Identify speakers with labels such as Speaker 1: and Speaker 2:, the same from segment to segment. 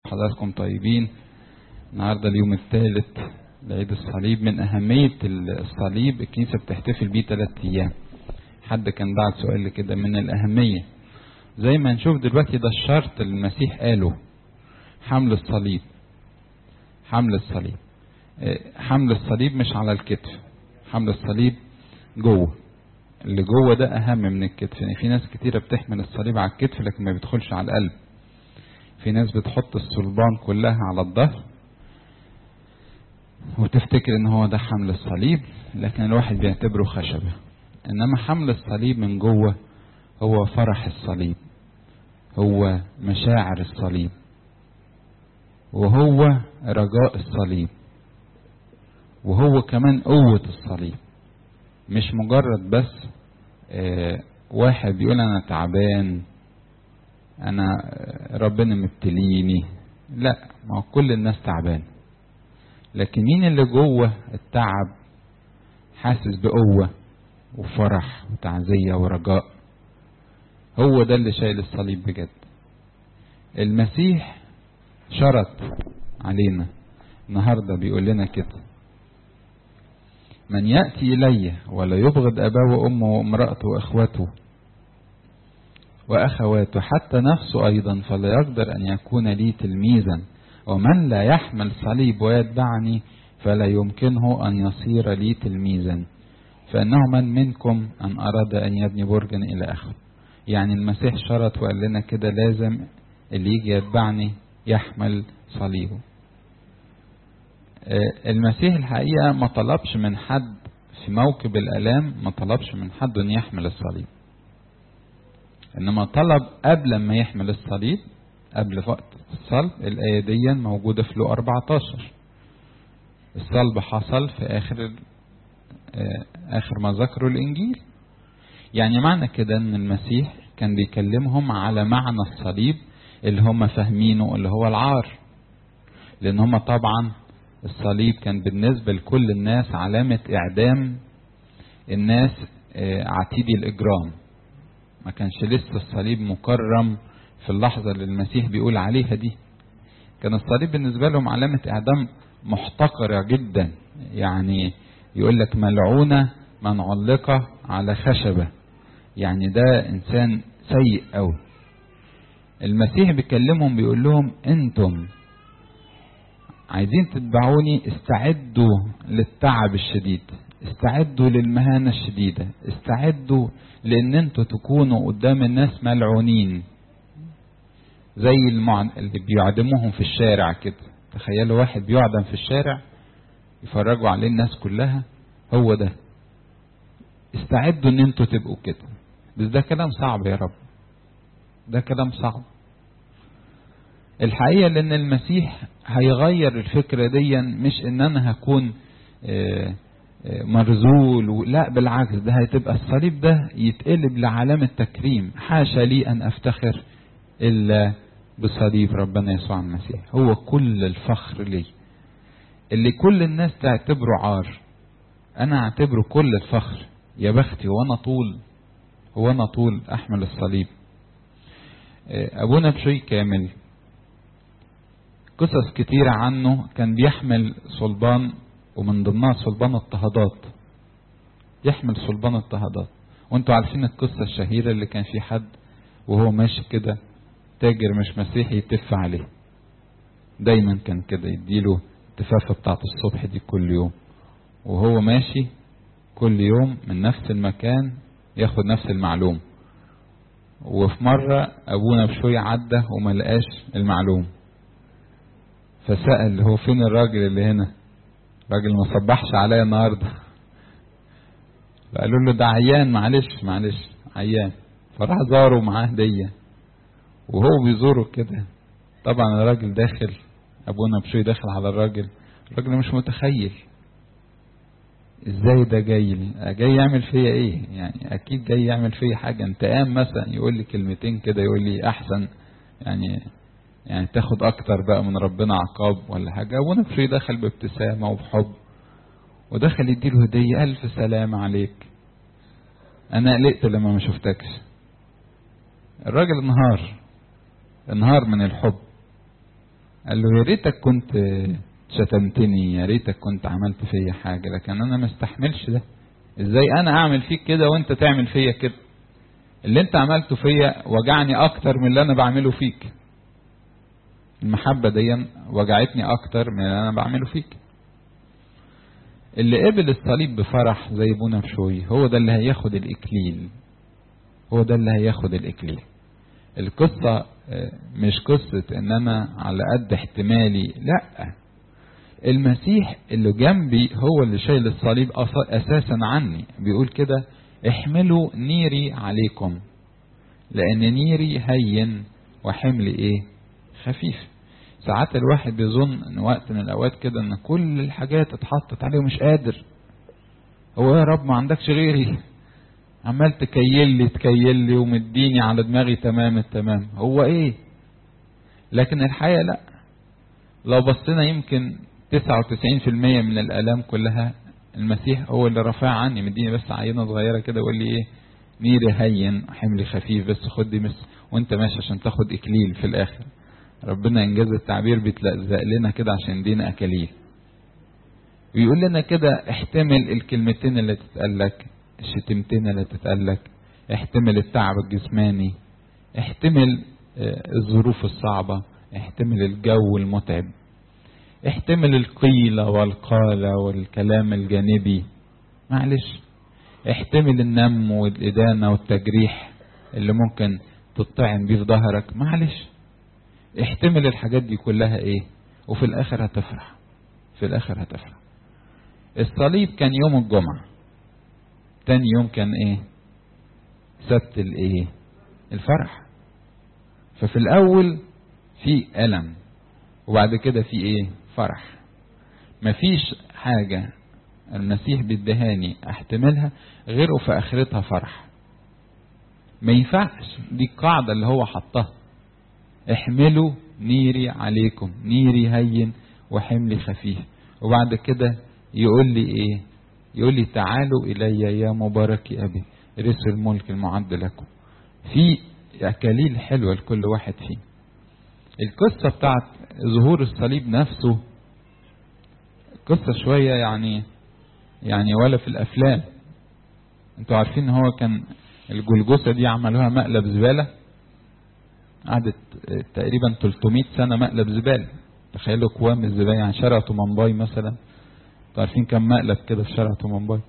Speaker 1: حضراتكم طيبين النهاردة اليوم الثالث لعيد الصليب من أهمية الصليب الكنيسة بتحتفل بيه ثلاث أيام حد كان بعت سؤال كده من الأهمية زي ما نشوف دلوقتي ده الشرط اللي المسيح قاله حمل الصليب حمل الصليب حمل الصليب مش على الكتف حمل الصليب جوه اللي جوه ده اهم من الكتف يعني في ناس كتيرة بتحمل الصليب على الكتف لكن ما بيدخلش على القلب في ناس بتحط الصلبان كلها على الظهر وتفتكر ان هو ده حمل الصليب لكن الواحد بيعتبره خشبة انما حمل الصليب من جوه هو فرح الصليب هو مشاعر الصليب وهو رجاء الصليب وهو كمان قوة الصليب مش مجرد بس آه واحد بيقول انا تعبان انا ربنا مبتليني لا ما هو كل الناس تعبان لكن مين اللي جوه التعب حاسس بقوة وفرح وتعزية ورجاء هو ده اللي شايل الصليب بجد المسيح شرط علينا النهارده بيقول لنا كده من يأتي إلي ولا يبغض أباه وأمه وامرأته وإخوته وأخواته حتى نفسه أيضا فلا يقدر أن يكون لي تلميذا ومن لا يحمل صليب ويتبعني فلا يمكنه أن يصير لي تلميذا فإنه من منكم أن أراد أن يبني برجا إلى آخره يعني المسيح شرط وقال لنا كده لازم اللي يجي يتبعني يحمل صليبه المسيح الحقيقة ما طلبش من حد في موكب الآلام ما طلبش من حد أن يحمل الصليب إنما طلب قبل ما يحمل الصليب قبل وقت الصلب الآية دي موجودة في لو 14 الصلب حصل في آخر آخر ما ذكروا الإنجيل يعني معنى كده إن المسيح كان بيكلمهم على معنى الصليب اللي هم فاهمينه اللي هو العار لأن هم طبعا الصليب كان بالنسبة لكل الناس علامة إعدام الناس عتيدي الإجرام ما كانش لسه الصليب مكرم في اللحظة اللي المسيح بيقول عليها دي كان الصليب بالنسبة لهم علامة إعدام محتقرة جدا يعني يقول لك ملعونة من علق على خشبة يعني ده إنسان سيء أوي المسيح بيكلمهم بيقول لهم أنتم عايزين تتبعوني استعدوا للتعب الشديد استعدوا للمهانة الشديدة استعدوا لان انتوا تكونوا قدام الناس ملعونين زي المع... اللي بيعدموهم في الشارع كده تخيلوا واحد بيعدم في الشارع يفرجوا عليه الناس كلها هو ده استعدوا ان انتوا تبقوا كده بس ده كلام صعب يا رب ده كلام صعب الحقيقة لأن المسيح هيغير الفكرة دي مش إن أنا هكون مرزول لا بالعكس ده هتبقى الصليب ده يتقلب لعلامة تكريم حاشا لي أن أفتخر إلا بصليب ربنا يسوع المسيح هو كل الفخر لي اللي كل الناس تعتبره عار أنا أعتبره كل الفخر يا بختي وأنا طول هو أنا طول أحمل الصليب أبونا بشوي كامل قصص كتيرة عنه كان بيحمل صلبان ومن ضمنها صلبان اضطهادات يحمل صلبان اضطهادات وانتوا عارفين القصة الشهيرة اللي كان في حد وهو ماشي كده تاجر مش مسيحي يتف عليه دايما كان كده يديله التفافة بتاعت الصبح دي كل يوم وهو ماشي كل يوم من نفس المكان ياخد نفس المعلوم وفي مرة أبونا بشوية عدى وما لقاش المعلوم فسأل هو فين الراجل اللي هنا الراجل ما صبحش عليا النهارده فقالوا له ده عيان معلش معلش عيان فراح زاره معاه هدية وهو بيزوره كده طبعا الراجل داخل ابونا بشوي داخل على الراجل الراجل مش متخيل ازاي ده جاي لي جاي يعمل فيا ايه يعني اكيد جاي يعمل فيا حاجه انتقام مثلا يقول لي كلمتين كده يقول لي احسن يعني يعني تاخد اكتر بقى من ربنا عقاب ولا حاجه ابونا بشوي دخل بابتسامه وبحب ودخل يديله هديه الف سلام عليك انا قلقت لما ما شفتكش الراجل انهار انهار من الحب قال له يا ريتك كنت شتمتني يا ريتك كنت عملت فيا حاجة لكن انا ما استحملش ده ازاي انا اعمل فيك كده وانت تعمل فيا كده اللي انت عملته فيا وجعني اكتر من اللي انا بعمله فيك المحبة دي وجعتني اكتر من اللي انا بعمله فيك اللي قبل الصليب بفرح زي ابونا بشوي هو ده اللي هياخد الاكليل هو ده اللي هياخد الاكليل القصة مش قصة ان انا على قد احتمالي لا المسيح اللي جنبي هو اللي شايل الصليب اساسا عني بيقول كده احملوا نيري عليكم لان نيري هين وحملي ايه خفيف ساعات الواحد بيظن ان وقت من الاوقات كده ان كل الحاجات اتحطت عليه ومش قادر هو يا رب ما عندكش غيري عمال تكيل لي تكيل لي ومديني على دماغي تمام التمام هو ايه لكن الحقيقه لا لو بصينا يمكن 99% من الالام كلها المسيح هو اللي رفع عني مديني بس عينه صغيره كده ويقول لي ايه نيري هين حملي خفيف بس خد دي مس وانت ماشي عشان تاخد اكليل في الاخر ربنا انجاز التعبير بيتلزق لنا كده عشان دينا اكاليل ويقول لنا كده احتمل الكلمتين اللي تتقال لك الشتمتين اللي تتقال لك احتمل التعب الجسماني احتمل الظروف الصعبة احتمل الجو المتعب احتمل القيلة والقالة والكلام الجانبي معلش احتمل النم والإدانة والتجريح اللي ممكن تطعن بيه في ظهرك معلش احتمل الحاجات دي كلها ايه وفي الاخر هتفرح في الاخر هتفرح الصليب كان يوم الجمعة تاني يوم كان ايه سبت الايه الفرح ففي الاول في الم وبعد كده في ايه فرح مفيش حاجة المسيح بيدهاني احتملها غير في اخرتها فرح ما ينفعش دي القاعدة اللي هو حطها احملوا نيري عليكم نيري هين وحملي خفيف وبعد كده يقول لي ايه يقول لي تعالوا الي يا مبارك ابي رث الملك المعد لكم في اكاليل حلوه لكل واحد فيه القصه بتاعت ظهور الصليب نفسه قصه شويه يعني يعني ولا في الافلام انتوا عارفين ان هو كان الجلجسه دي عملوها مقلب زباله قعدت تقريبا 300 سنه مقلب زباله تخيلوا كوام الزباله يعني شارع طومنباي مثلا انتوا عارفين كم مقلب كده في شارع طومنباي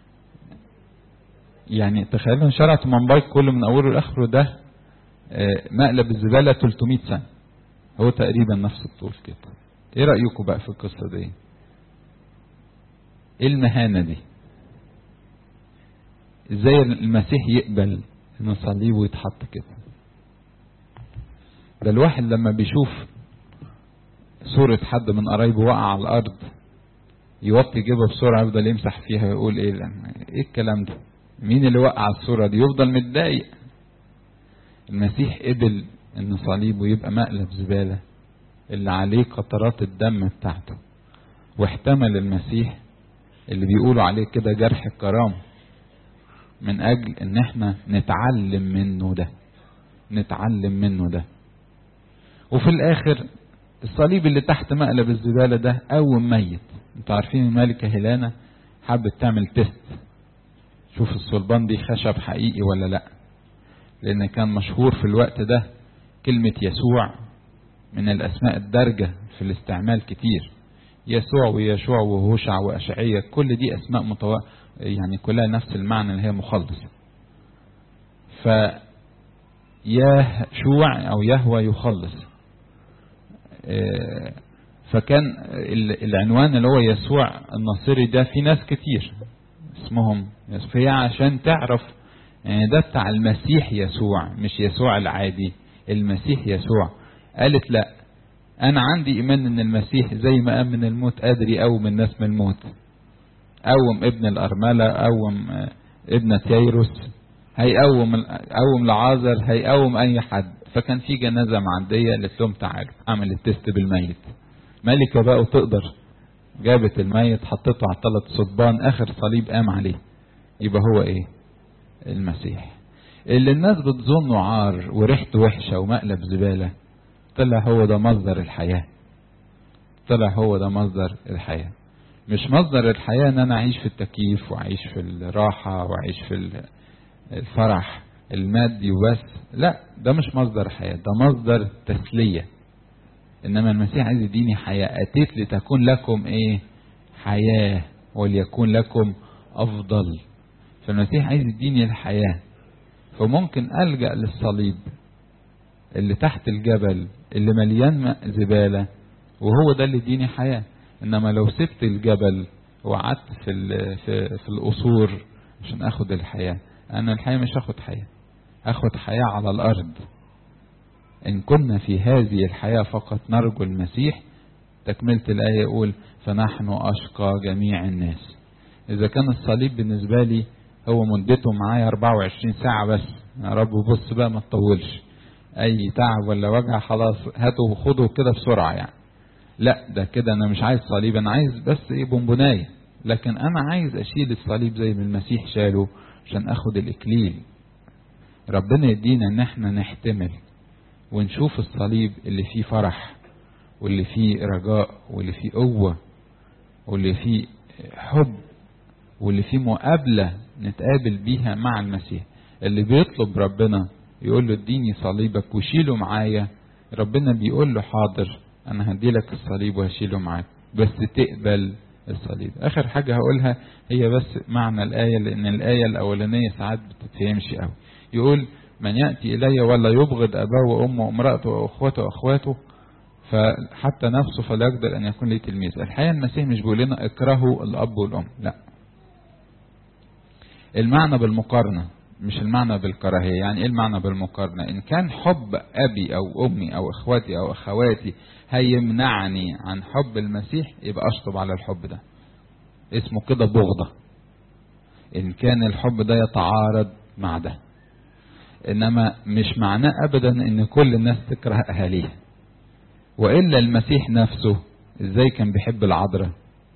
Speaker 1: يعني تخيلوا ان شارع طومنباي كله من اوله لاخره ده مقلب الزباله 300 سنه هو تقريبا نفس الطول كده ايه رايكم بقى في القصه دي ايه المهانه دي ازاي المسيح يقبل ان صليبه يتحط كده ده الواحد لما بيشوف صورة حد من قرايبه وقع على الأرض يوطي جيبه بسرعة يفضل يمسح فيها ويقول إيه إيه الكلام ده؟ مين اللي وقع الصورة دي؟ يفضل متضايق. المسيح قبل إن صليبه يبقى مقلب زبالة اللي عليه قطرات الدم بتاعته. واحتمل المسيح اللي بيقولوا عليه كده جرح الكرامة من أجل إن إحنا نتعلم منه ده. نتعلم منه ده. وفي الآخر الصليب اللي تحت مقلب الزبالة ده قوم ميت انتوا عارفين الملكة هيلانا حبت تعمل تيست شوف الصلبان دي خشب حقيقي ولا لا لان كان مشهور في الوقت ده كلمة يسوع من الاسماء الدارجة في الاستعمال كتير يسوع ويشوع وهوشع واشعية كل دي اسماء متو... يعني كلها نفس المعنى اللي هي مخلص ف يشوع او يهوى يخلص فكان العنوان اللي هو يسوع الناصري ده في ناس كتير اسمهم فهي عشان تعرف يعني ده بتاع المسيح يسوع مش يسوع العادي المسيح يسوع قالت لا انا عندي ايمان ان المسيح زي ما قام من الموت قادر يقوم الناس من الموت قوم ابن الارمله قوم ابنه ييروس هيقوم قوم لعازر هيقوم اي حد فكان في جنازه معديه قالت لهم تعالوا اعمل التست بالميت ملكه بقى وتقدر جابت الميت حطته على ثلاث صبان اخر صليب قام عليه يبقى هو ايه المسيح اللي الناس بتظنه عار وريحته وحشه ومقلب زباله طلع هو ده مصدر الحياه طلع هو ده مصدر الحياة مش مصدر الحياة ان انا اعيش في التكييف واعيش في الراحة واعيش في الفرح المادي وبس لا ده مش مصدر الحياة ده مصدر تسلية انما المسيح عايز يديني حياة اتيت لتكون لكم ايه حياة وليكون لكم افضل فالمسيح عايز يديني الحياة فممكن الجأ للصليب اللي تحت الجبل اللي مليان زبالة وهو ده اللي يديني حياة انما لو سبت الجبل وقعدت في, في, في القصور عشان اخد الحياة انا الحياة مش هاخد حياة اخد حياة على الارض ان كنا في هذه الحياة فقط نرجو المسيح تكملة الآية يقول فنحن أشقى جميع الناس إذا كان الصليب بالنسبة لي هو مدته معايا 24 ساعة بس يا رب بص بقى ما تطولش أي تعب ولا وجع خلاص هاتوا وخدوا كده بسرعة يعني لا ده كده أنا مش عايز صليب أنا عايز بس إيه بونبوناية لكن أنا عايز أشيل الصليب زي ما المسيح شاله عشان أخد الإكليل ربنا يدينا إن إحنا نحتمل ونشوف الصليب اللي فيه فرح واللي فيه رجاء واللي فيه قوة واللي فيه حب واللي فيه مقابلة نتقابل بيها مع المسيح اللي بيطلب ربنا يقول له اديني صليبك وشيله معايا ربنا بيقول له حاضر انا هدي لك الصليب وهشيله معاك بس تقبل الصليب اخر حاجة هقولها هي بس معنى الآية لان الآية الاولانية ساعات بتتفهمش قوي يقول من يأتي إلي ولا يبغض أباه وأمه وامرأته وأخواته وأخواته فحتى نفسه فلا يقدر أن يكون لي تلميذ الحقيقة المسيح مش بيقول لنا اكرهوا الأب والأم لا المعنى بالمقارنة مش المعنى بالكراهية يعني ايه المعنى بالمقارنة ان كان حب ابي او امي او اخواتي او اخواتي هيمنعني عن حب المسيح يبقى اشطب على الحب ده اسمه كده بغضة ان كان الحب ده يتعارض مع ده انما مش معناه ابدا ان كل الناس تكره اهاليها والا المسيح نفسه ازاي كان بيحب العذراء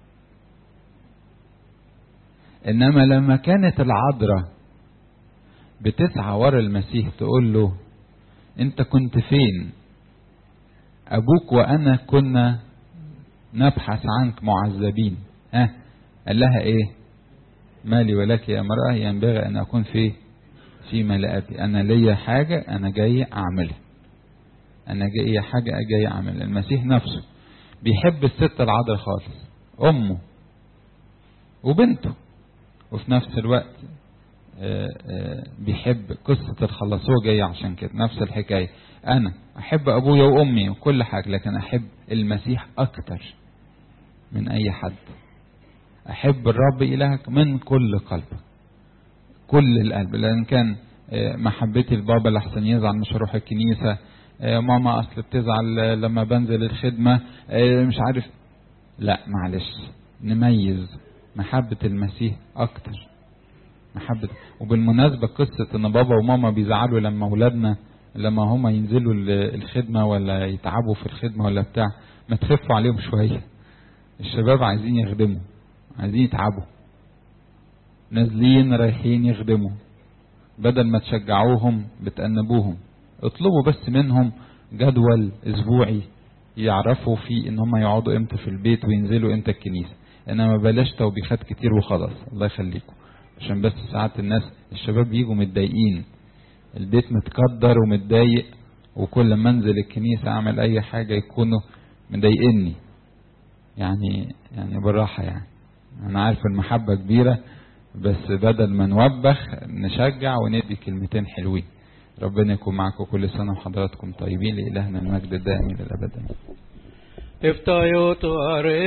Speaker 1: انما لما كانت العذراء بتسعى ورا المسيح تقول له انت كنت فين ابوك وانا كنا نبحث عنك معذبين ها قال لها ايه مالي ولك يا امرأة ينبغي ان اكون في في ملأتي انا ليا حاجة انا جاي اعملها انا جاي حاجة جاي اعملها المسيح نفسه بيحب الست العذراء خالص امه وبنته وفي نفس الوقت آآ آآ بيحب قصة الخلاص هو جاي عشان كده نفس الحكاية أنا أحب أبويا وأمي وكل حاجة لكن أحب المسيح أكتر من أي حد أحب الرب إلهك من كل قلبك كل القلب لأن كان محبتي البابا لحسن يزعل مش هروح الكنيسة ماما أصل بتزعل لما بنزل الخدمة مش عارف لا معلش نميز محبة المسيح أكتر محبة وبالمناسبة قصة إن بابا وماما بيزعلوا لما أولادنا لما هما ينزلوا الخدمة ولا يتعبوا في الخدمة ولا بتاع ما تخفوا عليهم شوية الشباب عايزين يخدموا عايزين يتعبوا نازلين رايحين يخدموا بدل ما تشجعوهم بتأنبوهم اطلبوا بس منهم جدول اسبوعي يعرفوا فيه ان هم يقعدوا امتى في البيت وينزلوا امتى الكنيسة انما بلاش توبيخات كتير وخلاص الله يخليكم عشان بس ساعات الناس الشباب بيجوا متضايقين البيت متكدر ومتضايق وكل ما انزل الكنيسة اعمل اي حاجة يكونوا مضايقني يعني يعني بالراحة يعني انا عارف المحبة كبيرة بس بدل ما نوبخ نشجع وندي كلمتين حلوين ربنا يكون معكم كل سنة وحضراتكم طيبين لإلهنا المجد الدائم إلى الأبد
Speaker 2: افتيوت